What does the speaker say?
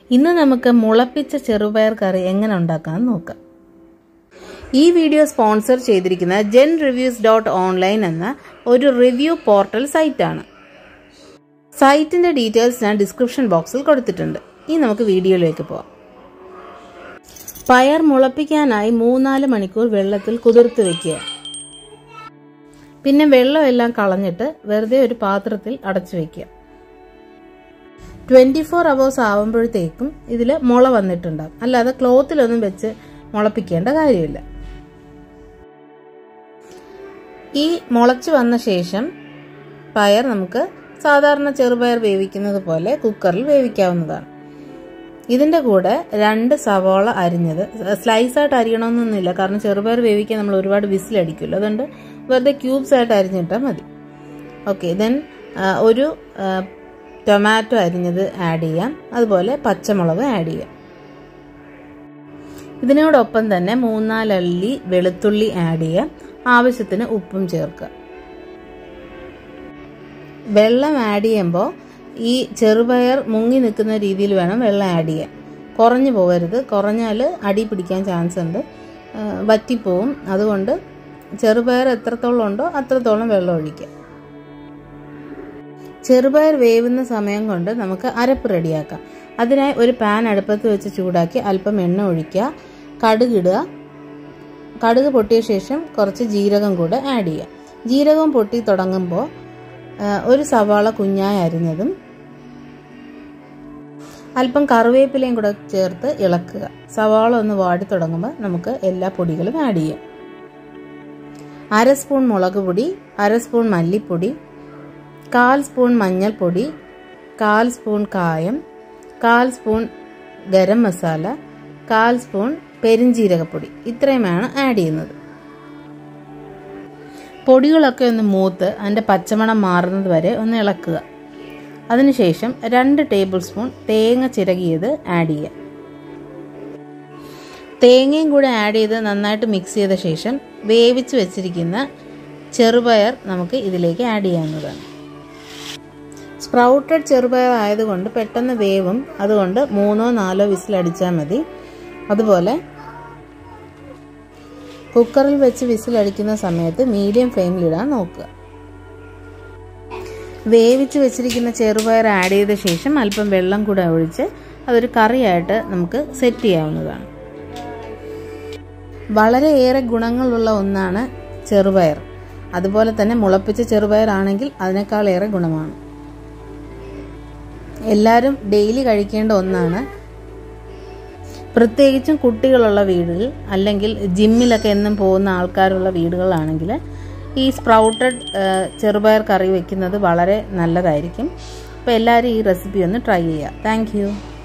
ഇന്ന് നമുക്ക് മുളപ്പിച്ച ചെറുപയർ കറി എങ്ങനെ ഉണ്ടാക്കാമെന്ന് നോക്കാം ഈ വീഡിയോ സ്പോൺസർ ചെയ്തിരിക്കുന്ന ജെൻ റിവ്യൂസ് ഡോട്ട് ഓൺലൈൻ എന്ന ഒരു റിവ്യൂ പോർട്ടൽ സൈറ്റാണ് സൈറ്റിന്റെ ഡീറ്റെയിൽസ് ഞാൻ ഡിസ്ക്രിപ്ഷൻ ബോക്സിൽ കൊടുത്തിട്ടുണ്ട് ഇനി നമുക്ക് വീഡിയോയിലേക്ക് പോവാം പയർ മുളപ്പിക്കാനായി മൂന്നാല് മണിക്കൂർ വെള്ളത്തിൽ കുതിർത്ത് വെക്കുക പിന്നെ വെള്ളമെല്ലാം കളഞ്ഞിട്ട് വെറുതെ ഒരു പാത്രത്തിൽ അടച്ചു വെക്കുക ട്വന്റി ഫോർ അവേഴ്സ് ആവുമ്പോഴത്തേക്കും ഇതിൽ മുള വന്നിട്ടുണ്ടാകും അല്ലാതെ ക്ലോത്തിലൊന്നും വെച്ച് മുളപ്പിക്കേണ്ട കാര്യമില്ല ഈ മുളച്ചു വന്ന ശേഷം പയർ നമുക്ക് സാധാരണ ചെറുപയർ വേവിക്കുന്നത് പോലെ കുക്കറിൽ വേവിക്കാവുന്നതാണ് ഇതിൻ്റെ കൂടെ രണ്ട് സവാള അരിഞ്ഞത് സ്ലൈസായിട്ട് അരിയണമെന്നൊന്നുമില്ല കാരണം ചെറുപയർ വേവിക്കാൻ നമ്മൾ ഒരുപാട് വിസിലടിക്കുമല്ലോ അതുകൊണ്ട് വെറുതെ ക്യൂബ്സ് ആയിട്ട് അരിഞ്ഞിട്ടാൽ മതി ഓക്കെ ദെൻ ഒരു ടൊമാറ്റോ അരിഞ്ഞത് ആഡ് ചെയ്യാം അതുപോലെ പച്ചമുളക് ആഡ് ചെയ്യാം ഇതിനോടൊപ്പം തന്നെ മൂന്നാലല്ലി വെളുത്തുള്ളി ആഡ് ചെയ്യാം ആവശ്യത്തിന് ഉപ്പും ചേർക്കുക വെള്ളം ആഡ് ചെയ്യുമ്പോൾ ഈ ചെറുപയർ മുങ്ങി നിൽക്കുന്ന രീതിയിൽ വേണം വെള്ളം ആഡ് ചെയ്യാൻ കുറഞ്ഞു പോകരുത് കുറഞ്ഞാൽ അടി പിടിക്കാൻ ചാൻസ് ഉണ്ട് വറ്റിപ്പോവും അതുകൊണ്ട് ചെറുപയർ എത്രത്തോളം ഉണ്ടോ അത്രത്തോളം വെള്ളം ഒഴിക്കുക ചെറുപയർ വേവുന്ന സമയം കൊണ്ട് നമുക്ക് അരപ്പ് റെഡിയാക്കാം അതിനായി ഒരു പാൻ അടുപ്പത്ത് വെച്ച് ചൂടാക്കി അല്പം എണ്ണ ഒഴിക്കുക കടുകിടുക കടുക് പൊട്ടിയ ശേഷം കുറച്ച് ജീരകം കൂടെ ആഡ് ചെയ്യുക ജീരകം പൊട്ടി തുടങ്ങുമ്പോൾ ഒരു സവാള കുഞ്ഞായി അരിഞ്ഞതും അല്പം കറിവേപ്പിലയും കൂടെ ചേർത്ത് ഇളക്കുക സവാള ഒന്ന് വാടി തുടങ്ങുമ്പോൾ നമുക്ക് എല്ലാ പൊടികളും ആഡ് ചെയ്യാം അര സ്പൂൺ മുളക് പൊടി അര സ്പൂൺ മല്ലിപ്പൊടി കാൽ സ്പൂൺ മഞ്ഞൾപ്പൊടി കാൽ സ്പൂൺ കായം കാൽ സ്പൂൺ ഗരം മസാല കാൽ സ്പൂൺ പെരിഞ്ജീരകപ്പൊടി ഇത്രയുമാണ് ആഡ് ചെയ്യുന്നത് പൊടികളൊക്കെ ഒന്ന് മൂത്ത് അതിൻ്റെ പച്ചമണം മാറുന്നത് വരെ ഒന്ന് ഇളക്കുക അതിനുശേഷം രണ്ട് ടേബിൾ സ്പൂൺ തേങ്ങ ചിരകിയത് ആഡ് ചെയ്യുക തേങ്ങയും കൂടെ ആഡ് ചെയ്ത് നന്നായിട്ട് മിക്സ് ചെയ്ത ശേഷം വേവിച്ച് വെച്ചിരിക്കുന്ന ചെറുപയർ നമുക്ക് ഇതിലേക്ക് ആഡ് ചെയ്യാവുന്നതാണ് സ്പ്രൗട്ടഡ് ചെറുപയർ ആയതുകൊണ്ട് പെട്ടെന്ന് വേവും അതുകൊണ്ട് മൂന്നോ നാലോ വിസിൽ അടിച്ചാൽ മതി അതുപോലെ കുക്കറിൽ വെച്ച് വിസിലടിക്കുന്ന സമയത്ത് മീഡിയം ഫ്ലെയിമിലിടാൻ നോക്കുക വേവിച്ച് വെച്ചിരിക്കുന്ന ചെറുപയർ ആഡ് ചെയ്ത ശേഷം അല്പം വെള്ളം കൂടെ ഒഴിച്ച് അതൊരു കറിയായിട്ട് നമുക്ക് സെറ്റ് ചെയ്യാവുന്നതാണ് വളരെയേറെ ഗുണങ്ങളുള്ള ഒന്നാണ് ചെറുപയർ അതുപോലെ തന്നെ മുളപ്പിച്ച ചെറുപയർ ആണെങ്കിൽ അതിനേക്കാളേറെ ഗുണമാണ് എല്ലാവരും ഡെയിലി കഴിക്കേണ്ട ഒന്നാണ് പ്രത്യേകിച്ചും കുട്ടികളുള്ള വീടുകൾ അല്ലെങ്കിൽ ജിമ്മിലൊക്കെ എന്നും പോകുന്ന ആൾക്കാരുള്ള വീടുകളാണെങ്കിൽ ഈ സ്പ്രൗട്ടഡ് ചെറുപയർ കറി വെക്കുന്നത് വളരെ നല്ലതായിരിക്കും അപ്പോൾ എല്ലാവരും ഈ റെസിപ്പി ഒന്ന് ട്രൈ ചെയ്യുക താങ്ക്